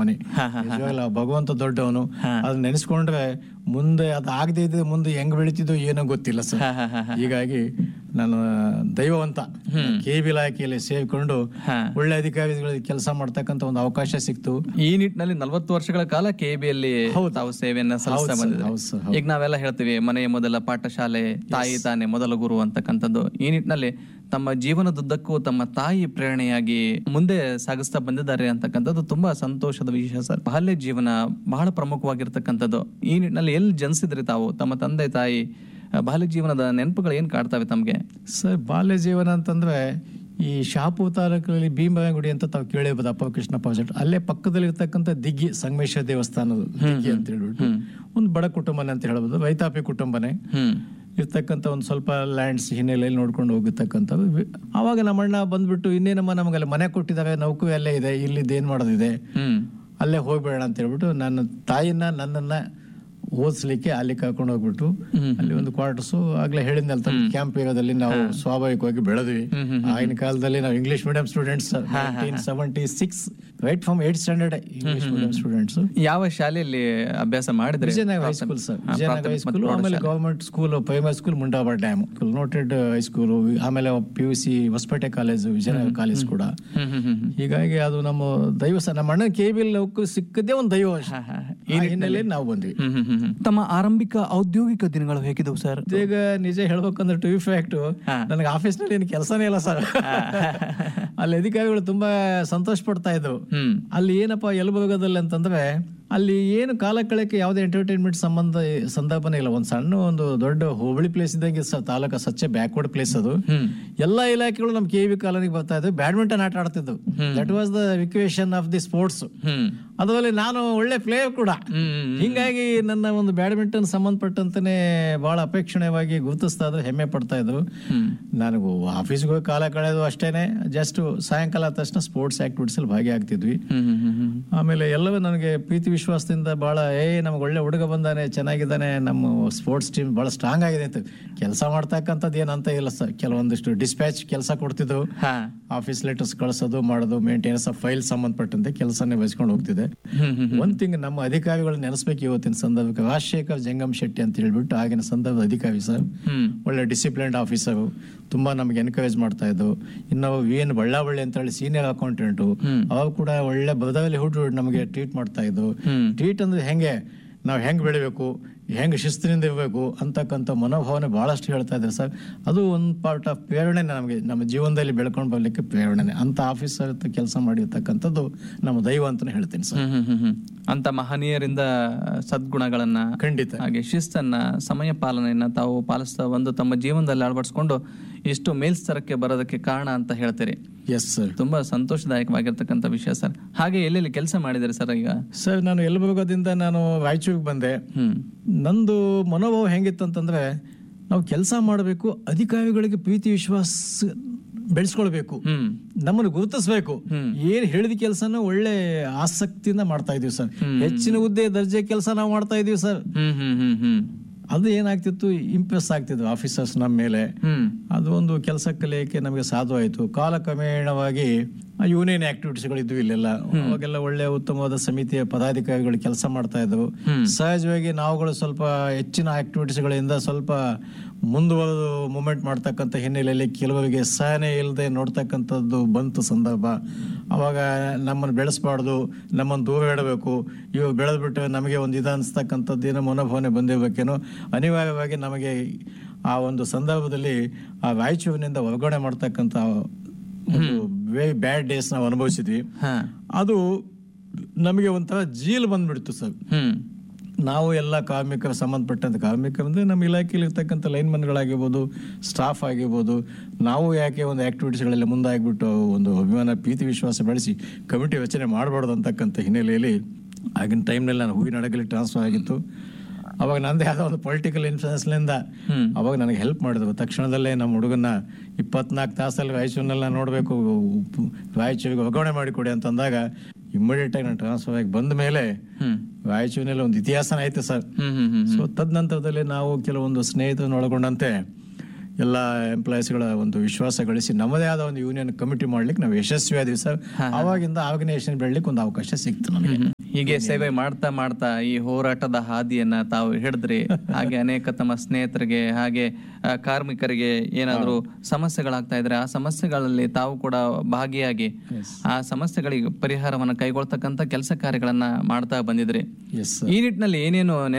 ಕಲ್ಪನೆ ನಿಜವಾಗ್ಲೂ ಆ ಭಗವಂತ ದೊಡ್ಡವನು ಅದನ್ನ ನೆನೆಸ್ಕೊಂಡ್ರೆ ಮುಂದೆ ಅದು ಆಗದೆ ಇದ್ರೆ ಮುಂದೆ ಹೆಂಗ್ ಬೆಳಿತಿದ್ದೋ ಏನೋ ಗೊತ್ತಿಲ್ಲ ಸರ್ ಹೀಗಾಗಿ ನಾನು ದೈವವಂತ ಕೆ ಬಿ ಇಲಾಖೆಯಲ್ಲಿ ಸೇರಿಕೊಂಡು ಒಳ್ಳೆ ಅಧಿಕಾರಿಗಳಿಗೆ ಕೆಲಸ ಮಾಡ್ತಕ್ಕಂಥ ಒಂದು ಅವಕಾಶ ಸಿಕ್ತು ಈ ನಿಟ್ಟಿನಲ್ಲಿ ನಲವತ್ತು ವರ್ಷಗಳ ಕಾಲ ಕೆ ಅಲ್ಲಿ ತಾವು ಸೇವೆಯನ್ನ ಸಲ್ಲಿಸ್ತಾ ಬಂದಿದ್ದಾರೆ ಹೌದು ಸರ್ ಈಗ ನಾವೆಲ್ಲ ಹೇಳ್ತೀವಿ ಮನೆಯ ಮೊದಲ ಪಾಠಶಾಲೆ ತಾಯಿ ತಾನೇ ಮೊದಲ ಗುರು ಅಂತಕ್ಕಂಥದ್ದು ಈ ನಿಟ್ಟಿನಲ್ಲಿ ತಮ್ಮ ಜೀವನದುದ್ದಕ್ಕೂ ತಮ್ಮ ತಾಯಿ ಪ್ರೇರಣೆಯಾಗಿ ಮುಂದೆ ಸಾಗಿಸ್ತಾ ಬಂದಿದ್ದಾರೆ ಅಂತಕ್ಕಂಥದ್ದು ತುಂಬಾ ಸಂತೋಷದ ವಿಷಯ ಸರ್ ಬಾಲ್ಯ ಜೀವನ ಬಹಳ ಪ್ರಮುಖವಾಗಿರ್ತಕ್ಕಂಥದ್ದು ಈ ನಿಟ್ಟಿನಲ್ಲಿ ಎಲ್ಲಿ ಜನಿಸಿದ್ರಿ ತಾವು ತಮ್ಮ ತಂದೆ ತಾಯಿ ಆ, ಬಾಲ್ಯ ಜೀವನದ ನೆನಪುಗಳು ಏನ್ ಕಾಡ್ತವೆ ತಮ್ಗೆ ಸರ್ ಬಾಲ್ಯ ಜೀವನ ಅಂತಂದ್ರೆ ಈ ಶಾಪು ತಾಲೂಕಿನಲ್ಲಿ ಭೀಮಗುಡಿ ಅಂತ ತಾವು ಕೇಳಿರ್ಬೋದು ಅಪ್ಪ ಕೃಷ್ಣ ಪ್ರಾಜೆಕ್ಟ್ ಅಲ್ಲೇ ಪಕ್ಕದಲ್ಲಿ ಇರ್ತಕ್ಕಂಥ ದಿಗ್ಗಿ ಸಂಗಮೇಶ್ವರ ದೇವಸ್ಥಾನದ ದಿಗ್ಗಿ ಅಂತ ಹೇಳ್ಬಿಟ್ಟು ಒಂದು ಬಡ ಕುಟುಂಬನೇ ಅಂತ ಹೇಳ್ಬೋದು ರೈತಾಪಿ ಕುಟುಂಬನೇ ಹ್ಮ್ ಇರ್ತಕ್ಕಂಥ ಒಂದು ಸ್ವಲ್ಪ ಲ್ಯಾಂಡ್ಸ್ ಹಿನ್ನೆಲೆಯಲ್ಲಿ ನೋಡ್ಕೊಂಡು ಹೋಗಿರ್ತಕ್ಕಂಥದ್ದು ವಿ- ಆವಾಗ ನಮ್ಮಣ್ಣ ಬಂದ್ಬಿಟ್ಟು ಇನ್ನೇನಮ್ಮ ನಮಗೆಲ್ಲ ಮನೆ ಕೊಟ್ಟಿದ್ದಾರೆ ನೌಕರಿ ಅಲ್ಲೇ ಇದೆ ಇಲ್ಲಿದ್ದು ಏನು ಮಾಡೋದಿದೆ ಹ್ಮ್ ಅಲ್ಲೇ ಹೋಗ್ಬೇಡ ಅಂತ ಹೇಳ್ಬಿಟ್ಟು ನನ್ನ ತಾಯಿನ ನನ್ನನ್ನ ಓದಿಸ್ಲಿಕ್ಕೆ ಅಲ್ಲಿ ಕರ್ಕೊಂಡು ಹೋಗ್ಬಿಟ್ಟು ಅಲ್ಲಿ ಒಂದು ಕ್ವಾರ್ಟರ್ಸು ಆಗ್ಲೇ ಹೇಳಿದ್ನಲ್ಲ ಕ್ಯಾಂಪ್ ಏರಿಯಾದಲ್ಲಿ ನಾವು ಸ್ವಾಭಾವಿಕವಾಗಿ ಬೆಳೆದ್ವಿ ಆಗಿನ ಕಾಲದಲ್ಲಿ ನಾವು English medium students nineteen seventy six right from eight standard English medium students ಯಾವ ಶಾಲೆಯಲ್ಲಿ ಅಭ್ಯಾಸ ಮಾಡಿದ್ರೆ Vijayanagara high school sir Vijayanagara high school ಆಮೇಲೆ ಗವರ್ಮೆಂಟ್ ಸ್ಕೂಲ್ ಪ್ರೈಮರಿ ಸ್ಕೂಲ್ ಮುಂಡಾಬಾರ್ ಡ್ಯಾಮ್ ನೋಟೆಡ್ ಹೈಸ್ಕೂಲ್ ಆಮೇಲೆ P U C Hosapete college Vijayanagara college ಕೂಡ ಹ್ಮ್ ಹ್ಮ್ ಹ್ಮ್ ಹೀಗಾಗಿ ಅದು ನಮ್ಮ ದೈವ ಸ- ನಮ್ಮ ಅಣ್ಣ ಕೆ ಬಿ ನೌಕರಿ ಸಿಕ್ಕದೇ ಒಂದು ದೈವ ಈ ಹಿನ್ನೆಲೆಯಲ್ಲಿ ನಾವು ಬಂದ್ವಿ ಹ್ಮ್ ಹ್ಮ್ ಹ್ಮ್ ಹ್ಮ್. ತಮ್ಮ ಆರಂಭಿಕ ಔದ್ಯೋಗಿಕ ದಿನಗಳು ಹೇಗಿದ್ದವು ಸರ್ ಈಗ ನಿಜ ಹೇಳ್ಬೇಕಂದ್ರೆ ಟು ಫ್ಯಾಕ್ಟ್ ನನಗೆ ಆಫೀಸ್ ನಲ್ಲಿ ಏನು ಕೆಲಸನೇ ಇಲ್ಲ ಸರ್ ಅಲ್ಲಿ ಅಧಿಕಾರಿಗಳು ತುಂಬಾ ಸಂತೋಷ ಪಡ್ತಾ ಇದ್ರು ಹ್ಮ್ ಅಲ್ಲಿ ಏನಪ್ಪಾ ಯಲಬುರ್ಗದಲ್ಲಿ ಅಂತಂದ್ರೆ ಅಲ್ಲಿ ಏನು ಕಾಲ ಕಳೆಕೆ ಯಾವುದೇ ಎಂಟರ್ಟೈನ್ಮೆಂಟ್ ಸಂಬಂಧ ಸಂದರ್ಭನೇ ಇಲ್ಲ ಒಂದು ಸಣ್ಣ ಒಂದು ದೊಡ್ಡ ಹೋಬಳಿ ಪ್ಲೇಸ್ ಇದ್ದಂಗೆ ಸ- ತಾಲೂಕ ಸಚ್ಚೆ ಬ್ಯಾಕ್ವರ್ಡ್ ಪ್ಲೇಸ್ ಅದು ಹ್ಮ್ ಎಲ್ಲಾ ಇಲಾಖೆಗಳು ನಮ್ಮ ಕೆ ವಿ ಕಾಲೋನಿಗೆ ಬರ್ತಾ ಇದ್ವು ಬ್ಯಾಡ್ಮಿಂಟನ್ ಆಟ ಆಡ್ತಿದ್ವು that was the evacuation of the sports ಹ್ಮ್ ಅದರಲ್ಲಿ ನಾನು ಒಳ್ಳೆ ಪ್ಲೇಯರ್ ಕೂಡ ಹ್ಮ್ ಹಿಂಗಾಗಿ ನನ್ನ ಒಂದು ಬ್ಯಾಡ್ಮಿಂಟನ್ ಸಂಬಂಧಪಟ್ಟಂತಾನೆ ಬಹಳ ಅಪೇಕ್ಷಣೀಯವಾಗಿ ಗುರುತಿಸ್ತಾ ಇದ್ರು ಹೆಮ್ಮೆ ಪಡ್ತಾ ಇದ್ರು ಹ್ಮ್ ನನಗೂ ಆಫೀಸ್ಗೆ ಹೋಗಿ ಕಾಲ ಕಳೆದು ಅಷ್ಟೇನೆ ಜಸ್ಟ್ ಸಾಯಂಕಾಲ ಆದ ತಕ್ಷಣ ಸ್ಪೋರ್ಟ್ಸ್ ಆಕ್ಟಿವಿಟೀಸ್ ಅಲ್ಲಿ ಭಾಗಿಯಾಗ್ತಿದ್ವಿ ಹ್ಮ್ ಹ್ಮ್ ಹ್ಮ್ ಹ್ಮ್ ಆಮೇಲೆ ಎಲ್ಲವೂ ನನಗೆ ಪ್ರೀತಿ ವಿಶ್ವಾಸದಿಂದ ಬಹಳ ಏ ನಮ್ಗೆ ಒಳ್ಳೆ ಹುಡುಗ ಬಂದಾನೆ ಚೆನ್ನಾಗಿದ್ದಾನೆ ನಮ್ಮ ಸ್ಪೋರ್ಟ್ಸ್ ಟೀಮ್ ಬಹಳ ಸ್ಟ್ರಾಂಗ್ ಆಗಿದೆ ಅಂತ ಕೆಲಸ ಮಾಡ್ತಕ್ಕಂಥದ್ದು ಏನಂತ ಇಲ್ಲ ಸರ್ ಕೆಲವೊಂದಿಷ್ಟು ಡಿಸ್ಪ್ಯಾಚ್ ಕೆಲಸ ಕೊಡ್ತಿದ್ದು ಹಾ ಆಫೀಸ್ ಲೆಟರ್ಸ್ ಕಳಿಸೋದು ಮಾಡೋದು ಮೇಂಟೆನೆನ್ಸ್ ಆಫ್ ಫೈಲ್ ಸಂಬಂಧಪಟ್ಟಂತೆ ಕೆಲಸನೇ ವಹಿಸ್ಕೊಂಡು ಹೋಗ್ತಿದೆ ಹ್ಮ್ ಹ್ಮ್ ಒಂದ್ ತಿಂಗ್ ನಮ್ಮ ಅಧಿಕಾರಿಗಳು ನೆನೆಸ್ಬೇಕು ಇವತ್ತಿನ ಸಂದರ್ಭಕ್ಕೆ ರಾಜಶೇಖರ್ ಜಂಗಮ್ ಶೆಟ್ಟಿ ಅಂತ ಹೇಳ್ಬಿಟ್ಟು ಆಗಿನ ಸಂದರ್ಭದ ಅಧಿಕಾರಿ ಸರ್ ಹ್ಮ್ ಒಳ್ಳೆ ಡಿಸಿಪ್ಲಿನ್ಡ್ ಆಫೀಸರು ತುಂಬಾ ನಮ್ಗೆ ಎನ್ಕರೇಜ್ ಮಾಡ್ತಾ ಇದ್ದು ಇನ್ನು ವಿ ಎನ್ ಬಳ್ಳಾಬಳ್ಳಿ ಅಂತ ಹೇಳಿ ಸೀನಿಯರ್ ಅಕೌಂಟೆಂಟು ಅವಾಗ ಕೂಡ ಒಳ್ಳೆ ಬದಲಾವಣೆ ಹುಟ್ಟು ನಮಗೆ ಟ್ರೀಟ್ ಮಾಡ್ತಾ ಇದ್ದು ಹ್ಮ್. ಟ್ರೀಟ್ ಅಂದ್ರೆ ಹೆಂಗೆ ನಾವು ಹೆಂಗ್ ಬೆಳಿಬೇಕು ಹೆಂಗ್ ಶಿಸ್ತಿನಿಂದ ಇರಬೇಕು ಅಂತಕ್ಕಂಥ ಮನೋಭಾವನೆ ಬಹಳಷ್ಟು ಹೇಳ್ತಾ ಇದ್ದಾರೆ ಸರ್ ಅದು ಒಂದು ಪಾರ್ಟ್ ಆಫ್ ಪ್ರೇರಣೆ ನಮಗೆ ನಮ್ಮ ಜೀವನದಲ್ಲಿ ಬೆಳ್ಕೊಂಡು ಬರ್ಲಿಕ್ಕೆ ಪ್ರೇರಣೆ ಅಂತ ಆಫೀಸರ್ ಕೆಲಸ ಮಾಡಿರ್ತಕ್ಕಂಥದ್ದು ನಮ್ಮ ದೈವ ಅಂತಾನೆ ಹೇಳ್ತೀನಿ ಸರ್ ಹ್ಮ್ ಹ್ಮ್ ಹ್ಮ್ ಹ್ಮ್. ಅಂತ ಮಹನೀಯರಿಂದ ಸದ್ಗುಣಗಳನ್ನ ಖಂಡಿತ ಹಾಗೆ ಶಿಸ್ತನ್ನ ಸಮಯ ಪಾಲನೆಯನ್ನ ತಾವು ಪಾಲಿಸ್ತಾ ಬಂದು ತಮ್ಮ ಜೀವನದಲ್ಲಿ ಅಳವಡಿಸ್ಕೊಂಡು ಇಷ್ಟು ಮೇಲ್ಸ್ತರಕ್ಕೆ ಬರೋದಕ್ಕೆ ಕಾರಣ ಅಂತ ಹೇಳ್ತೀರಿ ಎಸ್ ಸರ್ ತುಂಬಾ ಸಂತೋಷದಾಯಕವಾಗಿರ್ತಕ್ಕಂಥ ವಿಷಯ ಸರ್ ಹಾಗೆ ಎಲ್ಲೆಲ್ಲಿ ಕೆಲಸ ಮಾಡಿದಿರಿ ಸರ್ ಈಗ ಸರ್ ನಾನು ಯಲಬುರ್ಗದಿಂದ ನಾನು ರಾಯಚೂರಿಗೆ ಬಂದೆ ಹ್ಮ್ ನಂದು ಮನೋಭಾವ ಹೆಂಗಿತ್ತು ಅಂತಂದ್ರೆ ನಾವು ಕೆಲಸ ಮಾಡಬೇಕು ಅಧಿಕಾರಿಗಳಿಗೆ ಪ್ರೀತಿ ವಿಶ್ವಾಸ ಬೆಳೆಸ್ಕೊಳ್ಬೇಕು ಹ್ಮ್ ನಮ್ಮನ್ನು ಗುರುತಿಸ್ಬೇಕು ಏನ್ ಹೇಳಿದ ಕೆಲಸನ ಒಳ್ಳೆ ಆಸಕ್ತಿಯಿಂದ ಮಾಡ್ತಾ ಇದೀವಿ ಸರ್ ಹೆಚ್ಚಿನ ಹುದ್ದೆ ದರ್ಜೆ ಕೆಲಸ ನಾವು ಮಾಡ್ತಾ ಇದೀವಿ ಸರ್ ಹ್ಮ್ ಹ್ಮ್ ಹ್ಮ್ ಹ್ಮ್ ಅದು ಏನಾಗ್ತಿತ್ತು ಇಂಪ್ರೆಸ್ ಆಗ್ತಿದ್ವು ಆಫೀಸರ್ಸ್ ನಮ್ಮ ಮೇಲೆ ಹ್ಮ್ ಅದು ಒಂದು ಕೆಲಸ ಕಲಿಯಕ್ಕೆ ನಮಗೆ ಸಾಧು ಆಯಿತು ಕಾಲಕ್ರಮೇಣವಾಗಿ ಯೂನಿಯನ್ ಆಕ್ಟಿವಿಟೀಸ್ಗಳು ಇದ್ವು ಇಲ್ಲೆಲ್ಲ ಅವಾಗೆಲ್ಲ ಒಳ್ಳೆ ಉತ್ತಮವಾದ ಸಮಿತಿಯ ಪದಾಧಿಕಾರಿಗಳು ಕೆಲಸ ಮಾಡ್ತಾ ಇದ್ವು ಸಹಜವಾಗಿ ನಾವುಗಳು ಸ್ವಲ್ಪ ಹೆಚ್ಚಿನ ಆಕ್ಟಿವಿಟೀಸ್ಗಳಿಂದ ಸ್ವಲ್ಪ ಮುಂದುವರೆದು ಮೂಮೆಂಟ್ ಮಾಡ್ತಕ್ಕಂಥ ಹಿನ್ನೆಲೆಯಲ್ಲಿ ಕೆಲವರಿಗೆ ಸಹನೆ ಇಲ್ಲದೆ ನೋಡ್ತಕ್ಕಂಥದ್ದು ಬಂತು ಸಂದರ್ಭ ಅವಾಗ ನಮ್ಮನ್ನು ಬೆಳೆಸಬಾರ್ದು ನಮ್ಮನ್ನು ದೂರ ಇಡಬೇಕು ಇವಾಗ ಬೆಳೆದ್ಬಿಟ್ಟು ನಮಗೆ ಒಂದು ಇದು ಅನಿಸ್ತಕ್ಕಂಥದ್ದು ಏನೋ ಮನೋಭಾವನೆ ಬಂದಿರಬೇಕೇನೋ ಅನಿವಾರ್ಯವಾಗಿ ನಮಗೆ ಆ ಒಂದು ಸಂದರ್ಭದಲ್ಲಿ ಆ ರಾಯಚೂರಿನಿಂದ ಹೊರಗಡೆ ಮಾಡ್ತಕ್ಕಂಥ ಒಂದು ವೆರಿ ಬ್ಯಾಡ್ ಡೇಸ್ ನಾವು ಅನುಭವಿಸಿದ್ವಿ ಹಾ ಅದು ನಮಗೆ ಒಂಥರ ಜೀಲ್ ಬಂದ್ಬಿಡ್ತು ಸರ್ ಹ್ಮ್ ನಾವು ಎಲ್ಲ ಕಾರ್ಮಿಕರ ಸಂಬಂಧಪಟ್ಟಂತ ಕಾರ್ಮಿಕರಂದ್ರೆ ನಮ್ಮ ಇಲಾಖೆಯಲ್ಲಿ ಇರ್ತಕ್ಕಂಥ ಲೈನ್ಮನ್ಗಳಾಗಿರ್ಬೋದು ಸ್ಟಾಫ್ ಆಗಿರ್ಬೋದು ನಾವು ಯಾಕೆ ಒಂದು ಆಕ್ಟಿವಿಟೀಸ್ಗಳಲ್ಲಿ ಮುಂದಾಗ್ಬಿಟ್ಟು ಒಂದು ಅಭಿಮಾನ ಪ್ರೀತಿ ವಿಶ್ವಾಸ ಬೆಳೆಸಿ ಕಮಿಟಿ ರಚನೆ ಮಾಡಬಾರ್ದು ಅಂತಕ್ಕಂಥ ಹಿನ್ನೆಲೆಯಲ್ಲಿ ಆಗಿನ ಟೈಮ್ನಲ್ಲಿ ನಾನು ಹೂವಿನ ಹಡಗಲಿ ಟ್ರಾನ್ಸ್ಫರ್ ಆಗಿತ್ತು ಅವಾಗ ನಂದೇ ಆದ ಒಂದು ಪೊಲಿಟಿಕಲ್ ಇನ್ಫ್ಲೂಯೆನ್ಸ್ಲಿಂದ ಹ್ಮ್. ಅವಾಗ ನನಗೆ ಹೆಲ್ಪ್ ಮಾಡಿದ್ರು ತಕ್ಷಣದಲ್ಲೇ ನಮ್ಮ ಹುಡುಗನ ಇಪ್ಪತ್ನಾಲ್ಕು ತಾಸಲ್ಲಿ ರಾಯಚೂರಿನೆಲ್ಲ ನೋಡಬೇಕು ರಾಯಚೂರಿಗೆ ವರ್ಗಾವಣೆ ಮಾಡಿಕೊಡಿ ಅಂತಂದಾಗ ಇಮ್ಮಿಡಿಯೇಟ್ ಆಗಿ ನಾನು ಟ್ರಾನ್ಸ್ಫರ್ ಆಗಿ ಬಂದ ಮೇಲೆ ಹ್ಮ್ ರಾಯಚೂರಿನಲ್ಲಿ ಒಂದು ಇತಿಹಾಸನ ಐತೆ ಸರ್ ಹ್ಮ್ ಹ್ಮ್ ಹ್ಮ್ ಸೊ ತದನಂತರದಲ್ಲಿ ನಾವು ಕೆಲವೊಂದು ಸ್ನೇಹಿತರನ್ನು ಒಳಗೊಂಡಂತೆ ಎಲ್ಲ ಎಂಪ್ಲಾಯೀಸ್ಗಳ ಒಂದು ವಿಶ್ವಾಸ ಗಳಿಸಿ ನಮ್ಮದೇ ಆದ ಒಂದು ಯೂನಿಯನ್ ಕಮಿಟಿ ಮಾಡ್ಲಿಕ್ಕೆ ನಾವು ಯಶಸ್ವಿ ಆದ್ವಿ ಸರ್ ಅವಾಗಿಂದ ಆರ್ಗನೈಸೇಷನ್ ಬೆಳಲಿಕ್ಕೆ ಒಂದು ಅವಕಾಶ ಸಿಕ್ತು ನಮಗೆ ಹೀಗೆ ಸೇವೆ ಮಾಡ್ತಾ ಮಾಡ್ತಾ ಈ ಹೋರಾಟದ ಹಾದಿಯನ್ನ ತಾವು ಹಿಡಿದ್ರಿ ಹಾಗೆ ಅನೇಕ ತಮ್ಮ ಸ್ನೇಹಿತರಿಗೆ ಹಾಗೆ ಆ, ಕಾರ್ಮಿಕರಿಗೆ ಏನಾದ್ರು ಸಮಸ್ಯೆಗಳಾಗ್ತಾ ಇದ್ರೆ ಆ ಸಮಸ್ಯೆಗಳಲ್ಲಿ ತಾವು ಕೂಡ ಭಾಗಿಯಾಗಿ ಆ ಸಮಸ್ಯೆಗಳಿಗೆ ಪರಿಹಾರವನ್ನ ಕೈಗೊಳ್ತಕ್ಕಂತ ಕೆಲಸ ಕಾರ್ಯಗಳನ್ನ ಮಾಡ್ತಾ ಬಂದಿದ್ರಿ ಎಸ್ ಈ ನಿಟ್ಟಿನಲ್ಲಿ ಏನೇನು